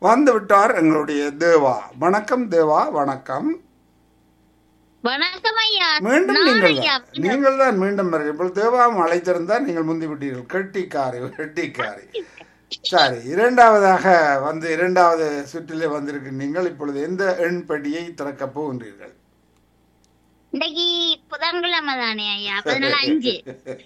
வந்து விட்டார் எங்களுடைய தேவா வணக்கம் தேவா வணக்கம் வணக்கம் ஐயா மீண்டும் நான் நீங்கள் ஐயா தான் நீங்கள் தான் மீண்டும் வருகிறீர்கள் தேவாவும் அழைத்திருந்தால் நீங்கள் முந்தி விட்டீர்கள் கெட்டிக்காரி கெட்டிக்காரி சரி இரண்டாவதாக வந்து இரண்டாவது சுற்றிலே வந்திருக்கு நீங்கள் இப்பொழுது எந்த எண் பெட்டியை திறக்கப் போகின்றீர்கள் இன்னைக்கு புதன்கிழமை தானே ஐயா பதினாலு அஞ்சு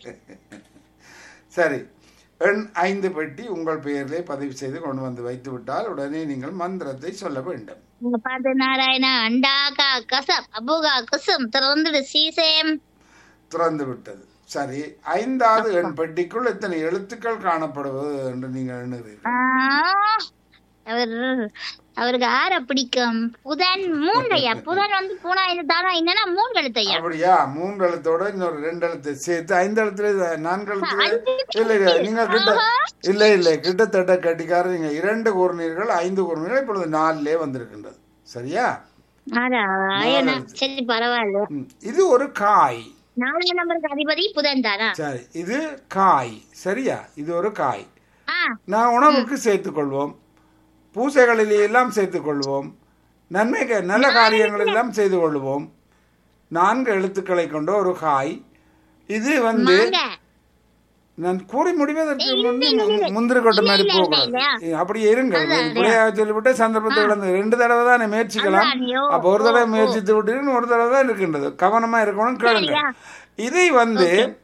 சரி எண் ஐந்து பெட்டி உங்கள் பெயரிலே பதிவு செய்து கொண்டு வந்து வைத்து விட்டால் உடனே நீங்கள் மந்திரத்தை சொல்ல வேண்டும் இங்க பாத்து நாராயணா அண்டாகா கசம் அபுகா குசும் திறந்துடு சீசேம் திறந்து விட்டது சரி ஐந்தாவது எண் பெட்டிக்குள் எத்தனை எழுத்துக்கள் காணப்படுவது என்று நீங்கள் எண்ணுகிறீர்கள் ஆ, அவர் அவருக்கு ஆற பிடிக்கும் புதன் மூன்று ஐயா புதன் வந்து பூனா இது தானா என்னன்னா மூன்று எழுத்து ஐயா அப்படியா மூன்று எழுத்தோட இன்னொரு ரெண்டு எழுத்தை சேர்த்து ஐந்து எழுத்துல இது நான்கு எழுத்துல அஞ்சு இல்ல இல்ல நீங்க கிட்ட இல்ல இல்ல கிட்டத்தட்ட கட்டிக்காரர் நீங்க இரண்டு கூறினீர்கள் ஐந்து கூறினீர்கள் இப்பொழுது நாலுலே வந்திருக்கின்றது சரியா நாராயணா சரி பரவாயில்ல ம், இது ஒரு காய் நாலு நம்பருக்கு அதிபதி புதன் தானா சரி இது காய் சரியா இது ஒரு காய் ஆ நான் உணவுக்கு சேர்த்துக்கொள்வோம் பூசைகளிலே எல்லாம் சேர்த்துக்கொள்வோம் நன்மை நல்ல காரியங்கள் எல்லாம் செய்து கொள்வோம் நான்கு எழுத்துக்களை கொண்ட ஒரு காய் இது வந்து மாங்க நான் கூறி முடிவதற்கு ஏய், முன்பு இல்ல, இல்ல, இல்ல. முந்திரி கொட்ட மாதிரி இல்ல, இல்ல, போகக்கூடாது இல்ல. ஏய், அப்படியே இருங்க பிள்ளையாக சொல்லிவிட்டு சந்தர்ப்பத்தை இழந்து ரெண்டு தடவை தான் முயற்சிக்கலாம் அதான், ஐயோ, அப்போ ஒரு தடவை ஓ, ஓ. முயற்சித்து விட்டீங்கன்னு ஒரு தடவை தான் இருக்கின்றது கவனமா இருக்கணும் கேளுங்க சரியா? இதை வந்து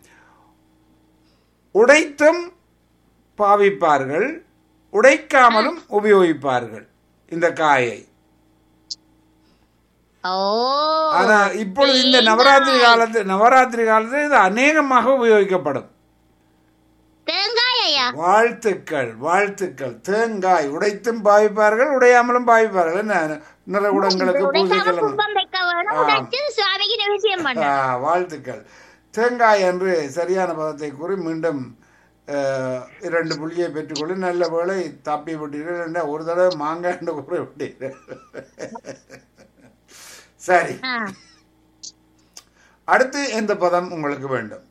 உடைத்தும் பாவிப்பார்கள் உடைக்காமலும் உபயோகிப்பார்கள் இந்த காயை ஓ ஆனா இப்பொழுது இந்த நவராத்திரி காலத்து நவராத்திரி காலத்தில் இது அநேகமாக உபயோகிக்கப்படும் தேங்காய் ஐயா வாழ்த்துக்கள் வாழ்த்துக்கள் தேங்காய் உடைத்தும் பாவிப்பார்கள் உடையாமலும் பாவிப்பார்கள் என்ன நிற உடங்களுக்கு உடைக்காம பூஜைக்கெல்லாம் கும்பம் வைக்க வேணும் உடைச்சு சுவாமிக்கு நிச்சயம் பண்ண ஆ, வாழ்த்துக்கள் தேங்காய் என்று சரியான பதத்தை கூறி மீண்டும் அஹ், இரண்டு புள்ளியை பெற்றுக்கொண்டு நல்ல வேளை தப்பி விட்டீர்கள் என்ற ஒரு தடவை மாங்காய் என்று கூற விட்டீர்கள் சரி அடுத்து எந்த பதம் உங்களுக்கு வேண்டும்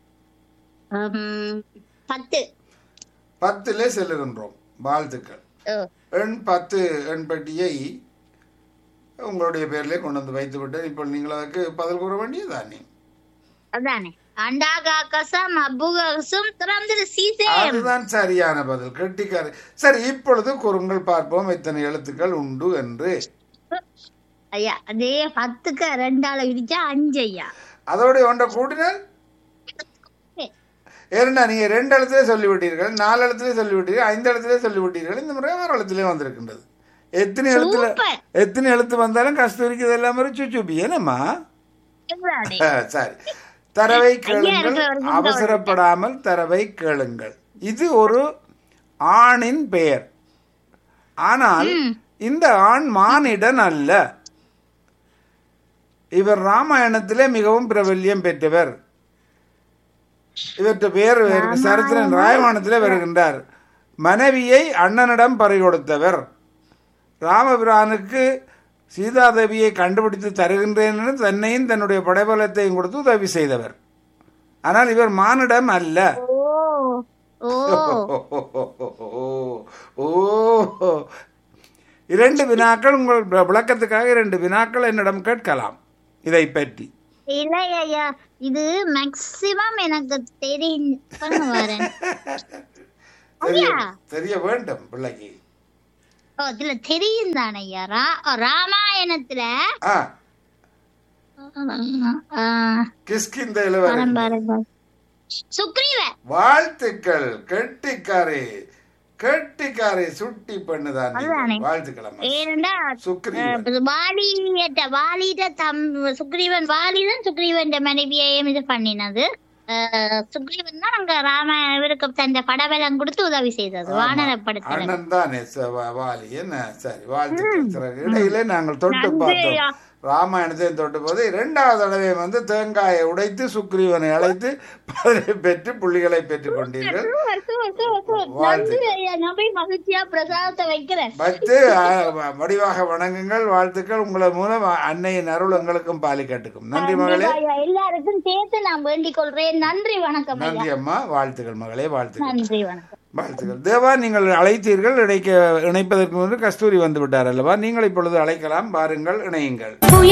பத்து பத்திலே செல்லுகின்றோம் வாழ்த்துக்கள் ஓ, எண் பத்து எண் பெட்டியை உங்களுடைய பேரிலே கொண்டு வந்து வைத்து விட்டேன் இப்போ நீங்கள் அதற்கு பதில் கூற வேண்டியதானே அதானே அண்டாகா கசம் அபுகசும் திறந்துடு சீசே அதுதான் சரியான பதில் கெட்டிக்காரு சரி இப்பொழுது கூறுங்கள் பார்ப்போம் எத்தனை எழுத்துக்கள் உண்டு என்று ஐயா அதே பத்துக்கு ரெண்டால இடிச்சா அஞ்சு ஐயா அதோட ஒன்றை கூட்டினால் ஏன்னா நீங்க ரெண்டு எழுத்துல சொல்லிவிட்டீர்கள் நாலு எழுத்துல சொல்லிவிட்டீர்கள் ஐந்து எழுத்துல சொல்லிவிட்டீர்கள் இந்த முறை ஆறு எழுத்துலயே வந்திருக்கின்றது எத்தனை எழுத்துல சூப்பர். எத்தனை எழுத்து வந்தாலும் கஸ்தூரிக்கு இதெல்லாம் மாதிரி சுச்சுப்பி என்னம்மா இதுதானே. ஆ, சரி தரவை ஐயா, கேளுங்கள் எனக்கு ஒரு இந்த அவசரப்படாமல் தரவை கேளுங்கள் இது ஒரு ஆணின் பெயர் ஆனால் இந்த ஆண் மானிடன் அல்ல இவர் ராமாயணத்திலே மிகவும் பிரபல்யம் பெற்றவர் இவற்றை பெயர் வேறு சரித்திரன் ராயமானத்திலே வருகின்றார் மனைவியை அண்ணனிடம் பறிகொடுத்தவர் ராமபிரானுக்கு சீதாதேவியை கண்டுபிடித்து தருகின்றேன் என்று தன்னையும் தன்னுடைய படைபலத்தையும் கொடுத்து உதவி செய்தவர் ஆனால் இவர் மானிடம் அல்ல ஓ ஓ ஓ இரண்டு வினாக்கள் உங்கள் வி- விளக்கத்துக்காக இரண்டு வினாக்கள் என்னிடம் கேட்கலாம் இதை பற்றி இல்ல ஐயா இது மேக்சிமம் எனக்கு தெரியும் பண்ண வரேன் தெரிய ஐயா. தெரிய வேண்டும் பிள்ளைக்கு ஓ இதுல தெரியும் தானே ஐயா ரா- ஓ, ராமாயணத்துல ஆ ஆ, கிஸ்கிந்த இளவரசி வரேன், வரேன், வரேன். சுக்ரீவன் வாழ்த்துக்கள் கெட்டிக்காரி கெட்டிக்காரி சுட்டி பண்ணுதான் அதுதானே. வாழ்த்துக்கள் அம்மா. ஏனெண்டா சுக்ரீவன் வாலிட்ட வாலிட்ட தம் சுக்ரீவன் வாலிதான் சுக்ரீவன் மனைவியையும் இது பண்ணினது அஹ், சுக்ரீவன் தான் அங்க ராம இவருக்கு தந்த படபலம் கொடுத்து உதவி செய்தது வானரப்படுத்தினது அண்ணன் தானே ச- வா- வாலி என்ன சரி வாழ்த்துக்கள் சிறகு. இடையிலே நாங்கள் தொட்டு நன்றி பார்த்தோம் ஐயா. ராமாயணத்தை தொட்டு போது இரண்டாவது தடவை வந்து தேங்காயை உடைத்து சுக்ரீவனை அழைத்து பதிலை பெற்று புள்ளிகளை பெற்றுக் கொண்டீர்கள் சூப்பர், சூப்பர், சூப்பர், சூப்பர். வாழ்த்து. நன்றி ஐயா நான் போய் மகிழ்ச்சியா பிரசாதத்தை வைக்கிறேன் வைத்து ஆ, வ- வடிவாக வணங்குங்கள் வாழ்த்துக்கள் உங்களை மூலம் அன்னையின் அருள் எங்களுக்கும் பாலிக்கட்டுக்கும் நன்றி மகளே ஐயா, எல்லாருக்கும் சேர்த்து நான் வேண்டிக் கொள்றேன் நன்றி வணக்கம் ஐயா நன்றி அம்மா வாழ்த்துக்கள் மகளே வாழ்த்துக்கள் நன்றி வணக்கம் வாழ்த்துக்கள் தேவா நீங்கள் அழைத்தீர்கள் இணைக்க இணைப்பதற்கு முன்பு கஸ்தூரி வந்து விட்டார் அல்லவா நீங்கள் இப்பொழுது அழைக்கலாம் பாருங்கள் இணையுங்கள் புயல்